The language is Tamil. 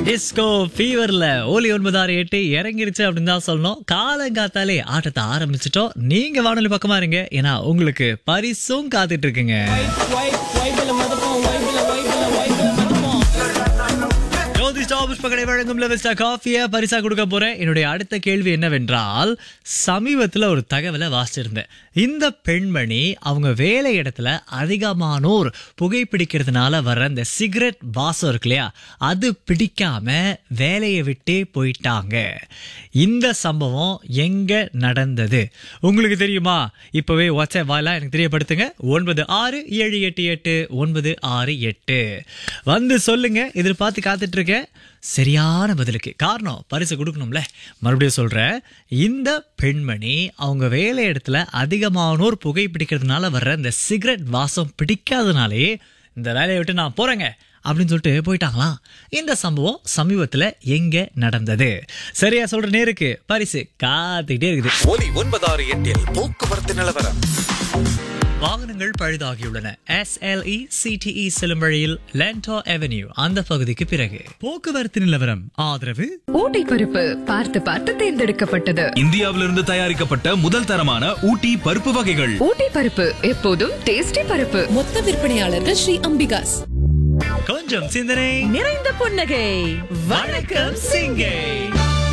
டிஸ்கோ ஃபீவர்ல ஓலி ஒன்பது ஆறு எட்டு இறங்கிருச்சு அப்படின்னு தான் சொல்லணும் காலங்காத்தாலே ஆட்டத்தை ஆரம்பிச்சிட்டோம் நீங்க வானொலி பக்கமா இருங்க ஏன்னா உங்களுக்கு பரிசும் காத்துட்டு இருக்குங்க ஜோதி ஸ்டாப் புஷ்பகடை வழங்கும் லெவஸ்டா காஃபியை பரிசா கொடுக்க போறேன் என்னுடைய அடுத்த கேள்வி என்னவென்றால் சமீபத்துல ஒரு தகவலை வாசிச்சிருந்தேன் இந்த பெண்மணி அவங்க வேலை இடத்துல அதிகமானோர் புகைப்பிடிக்கிறதுனால வர்ற இந்த சிகரெட் வாசம் இருக்கு இல்லையா அது பிடிக்காம வேலையை விட்டே போயிட்டாங்க இந்த சம்பவம் எங்க நடந்தது உங்களுக்கு தெரியுமா இப்பவே வாட்ஸ்அப் வாயிலா எனக்கு தெரியப்படுத்துங்க ஒன்பது ஆறு ஏழு எட்டு எட்டு ஒன்பது ஆறு எட்டு வந்து சொல்லுங்க எதிர்பார்த்து காத்துட்டு இருக்கேன் சரியான பதிலுக்கு காரணம் பரிசு கொடுக்கணும்ல மறுபடியும் சொல்றேன் இந்த பெண்மணி அவங்க வேலை இடத்துல அதிகமானோர் புகைப்பிடிக்கிறதுனால வர்ற இந்த சிகரெட் வாசம் பிடிக்காதனாலே இந்த வேலையை விட்டு நான் போறேங்க அப்படின்னு சொல்லிட்டு போயிட்டாங்களாம் இந்த சம்பவம் சமீபத்துல எங்க நடந்தது சரியா சொல்ற நேருக்கு பரிசு காத்துக்கிட்டே இருக்குது ஒலி ஒன்பதாறு எட்டில் போக்குவரத்து நிலவரம் வாகனங்கள் பழுதாகியுள்ளன எஸ்எல்இ சிடிஇ செல்லும் வழியில் லென்டோ அவென்யூ அந்த பகுதிக்கு பிறகு போக்குவரத்து நிலவரம் ஆதரவு ஊட்டி பருப்பு பார்த்து பார்த்து தேர்ந்தெடுக்கப்பட்டது இந்தியாவிலிருந்து தயாரிக்கப்பட்ட முதல் தரமான ஊட்டி பருப்பு வகைகள் ஊட்டி பருப்பு எப்போதும் டேஸ்டி பருப்பு மொத்த விற்பனையாளர்கள் ஸ்ரீ அம்பிகாஸ் கொஞ்சம் சிந்தனை நிறைந்த புன்னகை வணக்கம் சிங்கை